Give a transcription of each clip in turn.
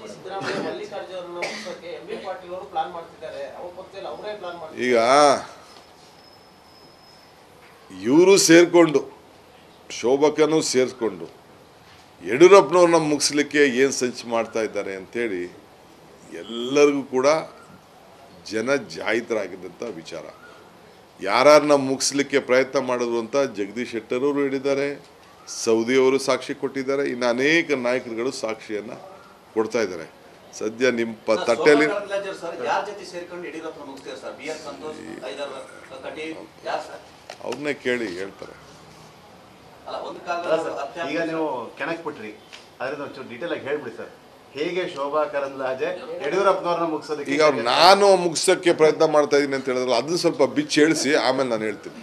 ಸಿದ್ದರಾಮಯ್ಯ ಮಲ್ಲಿಕಾರ್ಜುನ ಅವ್ರನ್ನ ಮುಗ್ಸೋಕೆ M B Patil ಅವರು plan ಮಾಡ್ತಿದ್ದಾರೆ ಅವ್ರ ಪಕ್ಷದಲ್ಲಿ ಅವರೇ ಪ್ಲಾನ್ ಮಾಡ್ತಿದ್ದಾರೆ ಈಗ ಇವರು ಸೇರಿಕೊಂಡು ಶೋಭಕನೂ ಸೇರಿಸ್ಕೊಂಡು ಯಡಿಯೂರಪ್ಪನವ್ರನ್ನ ಮುಗಿಸ್ಲಿಕ್ಕೆ ಏನು ಸಂಚು ಮಾಡ್ತಾ ಇದ್ದಾರೆ ಅಂತೇಳಿ ಎಲ್ಲರಿಗೂ ಕೂಡ ಜನ ಜಾಹಿತರಾಗಿದ್ದಂಥ ವಿಚಾರ ಯಾರನ್ನ ಮುಗಿಸ್ಲಿಕ್ಕೆ ಪ್ರಯತ್ನ ಮಾಡಿದ್ರು ಅಂತ ಜಗದೀಶ್ ಶೆಟ್ಟರ್ ಅವರು ಹೇಳಿದ್ದಾರೆ ಸೌದಿಯವರು ಸಾಕ್ಷಿ ಕೊಟ್ಟಿದ್ದಾರೆ ಇನ್ನು ಅನೇಕ ನಾಯಕರುಗಳು ಸಾಕ್ಷಿಯನ್ನು ಕೊಡ್ತಾ ಇದ್ದಾರೆ ಸದ್ಯ ನಿಮ್ಮ ಪ ತಟ್ಟೆಯಲ್ಲಿ ಸರ್ ಯಾರ ಜೊತೆ ಸೇರ್ಕೊಂಡು ಯಡಿಯೂರಪ್ಪ ಮುಗಿಸ್ತೀರಾ ಸರ್ ಬಿ ಆರ್ ಸಂತೋಷ್ ಐದರ್ ಕಟಿ ಯಾರು ಸರ್ ಅವ್ರನ್ನೇ ಕೇಳಿ ಹೇಳ್ತಾರೆ ಅಲ್ಲ ಒಂದು ಅಲ್ಲ ಸರ್, ಕಾಲದಲ್ಲಿ ಈಗ ನೀವು ಕೆಣಕ್ ಬಿಟ್ರಿ ಅದರಿಂದ ಒಂಚೂರು ಡೀಟೇಲ್ ಆಗಿ ಹೇಳ್ಬಿಡಿ ಸರ್ ಹೇಗೆ ಶೋಭಾ ಕರಂದ್ಲಾಜೆ ಯಡಿಯೂರಪ್ಪನವ್ರನ್ನ ಮುಗಿಸೋದಕ್ಕೆ ಈಗ ಅವ್ರು ನಾನು ಮುಗಿಸೋಕ್ಕೆ ಪ್ರಯತ್ನ ಮಾಡ್ತಾ ಇದ್ದೀನಿ ಅಂತ ಹೇಳಿದ್ರಲ್ಲ ಅದನ್ನ ಸ್ವಲ್ಪ ಬಿಚ್ಚಿ ಹೇಳಿಸಿ ಆಮೇಲೆ ನಾನು ಹೇಳ್ತೀನಿ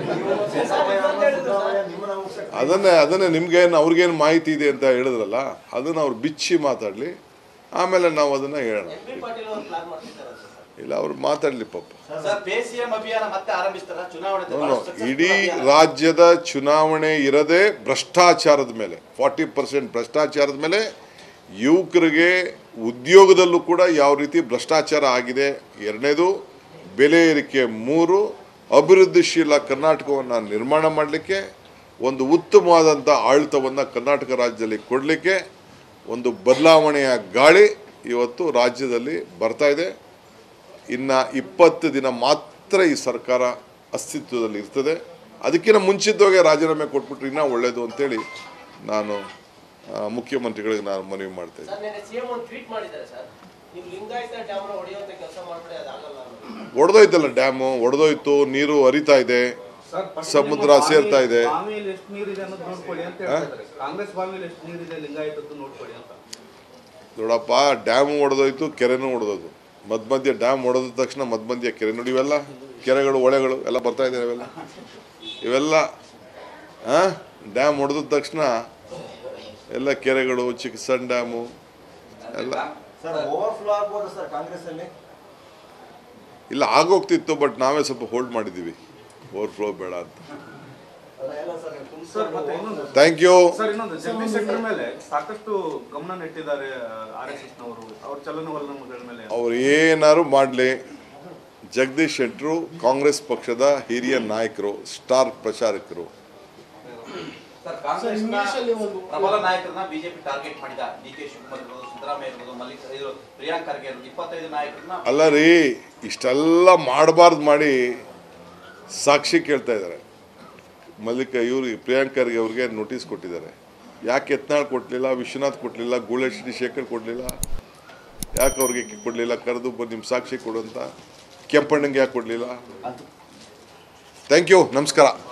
ಅದನ್ನೇ ಅದನ್ನೇ ನಿಮ್ಗೇನು ಅವ್ರಿಗೇನು ಮಾಹಿತಿ ಇದೆ ಅಂತ ಹೇಳಿದ್ರಲ್ಲ ಅದನ್ನು ಅವ್ರು ಬಿಚ್ಚಿ ಮಾತಾಡಲಿ ಆಮೇಲೆ ನಾವು ಅದನ್ನು ಹೇಳೋಣ ಎಂ ಬಿ ಪಾಟೀಲ್ ಅವರು ಪ್ಲಾನ್ ಮಾಡ್ತಿದ್ದಾರೆ ಸರ್ ಇಲ್ಲ ಅವ್ರು ಮಾತಾಡಲಿ ಪಾಪ ಸರ್ ಪೇ ಸಿಎಂ ಅಭಿಯಾನ ಮತ್ತೆ ಆರಂಭಿಸ್ತಾರ ಚುನಾವಣೆ ನೋನು ಇಡೀ ರಾಜ್ಯದ ಚುನಾವಣೆ ಇರದೆ ಭ್ರಷ್ಟಾಚಾರದ ಮೇಲೆ ಫಾರ್ಟಿ ಪರ್ಸೆಂಟ್ ಭ್ರಷ್ಟಾಚಾರದ ಮೇಲೆ ಯುವಕರಿಗೆ ಉದ್ಯೋಗದಲ್ಲೂ ಕೂಡ ಯಾವ ರೀತಿ ಭ್ರಷ್ಟಾಚಾರ ಆಗಿದೆ ಎರಡನೇದು ಬೆಲೆ ಏರಿಕೆ ಮೂರು ಅಭಿವೃದ್ಧಿಶೀಲ ಕರ್ನಾಟಕವನ್ನು ನಿರ್ಮಾಣ ಮಾಡಲಿಕ್ಕೆ ಒಂದು ಉತ್ತಮವಾದಂಥ ಆಡಳಿತವನ್ನು ಕರ್ನಾಟಕ ರಾಜ್ಯದಲ್ಲಿ ಕೊಡಲಿಕ್ಕೆ ಒಂದು ಬದಲಾವಣೆಯ ಗಾಳಿ ಇವತ್ತು ರಾಜ್ಯದಲ್ಲಿ ಬರ್ತಾ ಇದೆ ಇನ್ನು ಇಪ್ಪತ್ತು ದಿನ ಮಾತ್ರ ಈ ಸರ್ಕಾರ ಅಸ್ತಿತ್ವದಲ್ಲಿ ಇರ್ತದೆ ಅದಕ್ಕಿಂತ ಮುಂಚಿತವಾಗಿ ರಾಜೀನಾಮೆ ಕೊಟ್ಬಿಟ್ರೆ ಇನ್ನೂ ಒಳ್ಳೆಯದು ಅಂತೇಳಿ ನಾನು ಆ, ಮುಖ್ಯಮಂತ್ರಿಗಳಿಗೆ ನಾನು ಮನವಿ ಮಾಡ್ತಾ ಇದ್ದೀನಿ ಸರ್ ನಿನ್ನೆ ಸಿಎಂ ಒಂದು ಟ್ವೀಟ್ ಮಾಡಿದ್ದಾರೆ ಸರ್ ನೀವು ಲಿಂಗಾಯತ ಡ್ಯಾಮ್ನ ಹೊಡೆಯುವಂತ ಕೆಲಸ ಮಾಡ್ಬಿಡಿ ಅದಾಗಲ್ಲ ಅನ್ನೋದು. ಒಡೆದೋಯ್ತಲ್ಲ ಡ್ಯಾಮು ಒಡೆದೋಯ್ತು ನೀರು ಹರಿತಾ ಇದೆ ಸಮುದ್ರ ಸೇರ್ತಾ ಇದೆ ಬಾವಿಯಲ್ಲಿ ಎಷ್ಟು ನೀರಿದೆ ಅನ್ನೋದು ನೋಡ್ಕೊಳ್ಳಿ ಅಂತ ಹೇಳ್ತಾ ಇದ್ದಾರೆ ಕಾಂಗ್ರೆಸ್ ಬಾವಿಯಲ್ಲಿ ಎಷ್ಟು ನೀರಿದೆ ಲಿಂಗಾಯತದ್ದು ನೋಡ್ಕೊಳ್ಳಿ ಅಂತ ನೋಡಪ್ಪ ಡ್ಯಾಮು ಒಡೆದೋಯ್ತು ಕೆರೆನೂ ಒಡೆದೋಯ್ತು ಮಧ್ಯ ಮಧ್ಯ ಡ್ಯಾಮ್ ಒಡೆದ ತಕ್ಷಣ ಮಧ್ಯ ಮಧ್ಯ ಕೆರೆ ನೋಡಿ ಇವೆಲ್ಲ ಕೆರೆಗಳು ಹೊಳೆಗಳು ಎಲ್ಲ ಬರ್ತಾ ಇದೆ ಇವೆಲ್ಲ ಇವೆಲ್ಲ ಡ್ಯಾಮ್ ಒಡೆದ ತಕ್ಷಣ ಎಲ್ಲ ಕೆರೆಗಳು ಚಿಕ್ಕ ಸಣ್ಣ ಡ್ಯಾಮು ಎಲ್ಲ ಸರ್ ಓವರ್ಫ್ಲೋ ಆಗ್ಬೋದು ಸರ್ ಕಾಂಗ್ರೆಸ್ ಅಲ್ಲಿ ಇಲ್ಲ ಆಗೋಗ್ತಿತ್ತು ಬಟ್ ನಾವೇ ಸ್ವಲ್ಪ ಹೋಲ್ಡ್ ಮಾಡಿದ್ದೀವಿ ಓವರ್ಫ್ಲೋ ಬೇಡ ಅಂತ ಎಲ್ಲ ಸರ್ ತುಂಬ ಸರ್ ಮತ್ತೆ ಇನ್ನೊಂದು ಥ್ಯಾಂಕ್ ಯು ಸರ್ ಇನ್ನೊಂದು ಜಗದೀಶ್ ಶೆಟ್ಟರ್ ಮೇಲೆ ಸಾಕಷ್ಟು ಗಮನ ನೆಟ್ಟಿದ್ದಾರೆ ಆರ್ ಎಸ್ ಎಸ್ ನವರು ಅವ್ರ ಚಲನವಲನಗಳ ಮೇಲೆ ಅವ್ರು ಏನಾದ್ರು ಮಾಡಲಿ ಜಗದೀಶ್ ಶೆಟ್ಟರು ಕಾಂಗ್ರೆಸ್ ಪಕ್ಷದ ಹಿರಿಯ ನಾಯಕರು ಸ್ಟಾರ್ ಪ್ರಚಾರಕರು ಸರ್ ಕಾಂಗ್ರೆಸ್ನ ಪ್ರಬಲ ನಾಯಕರನ್ನ ಬಿಜೆಪಿ ಟಾರ್ಗೆಟ್ ಮಾಡಿದ ಡಿ ಕೆ ಶಿವಕುಮಾರ್ ಇರ್ಬೋದು ಸಿದ್ದರಾಮಯ್ಯ ಇರ್ಬೋದು ಮಲ್ಲಿಕ್ ಇದು ಪ್ರಿಯಾಂಕ್ ಖರ್ಗೆ ಇರ್ಬೋದು ಇಪ್ಪತ್ತೈದು ನಾಯಕರನ್ನ ಅಲ್ಲ ರೀ ಇಷ್ಟೆಲ್ಲ ಮಾಡಬಾರ್ದು ಮಾಡಿ ಸಾಕ್ಷಿ ಕೇಳ್ತಾ ಇದ್ದಾರೆ ಮಲ್ಲಿಕ ಇವ್ರಿಗೆ ಪ್ರಿಯಾಂಕರ್ಗೆ ಅವ್ರಿಗೆ ನೋಟಿಸ್ ಕೊಟ್ಟಿದ್ದಾರೆ ಯಾಕೆ ಯತ್ನಾಳ್ ಕೊಡಲಿಲ್ಲ ವಿಶ್ವನಾಥ್ ಕೊಡಲಿಲ್ಲ ಗೂಳಶ್ರೀ ಶೇಖರ್ ಕೊಡಲಿಲ್ಲ ಯಾಕೆ ಅವ್ರಿಗೆ ಕೊಡಲಿಲ್ಲ ಕರೆದು ಬಂದು ನಿಮ್ಮ ಸಾಕ್ಷಿ ಕೊಡು ಅಂತ ಕೆಂಪಣ್ಣಂಗೆ ಯಾಕೆ ಕೊಡಲಿಲ್ಲ ಥ್ಯಾಂಕ್ ಯು ನಮಸ್ಕಾರ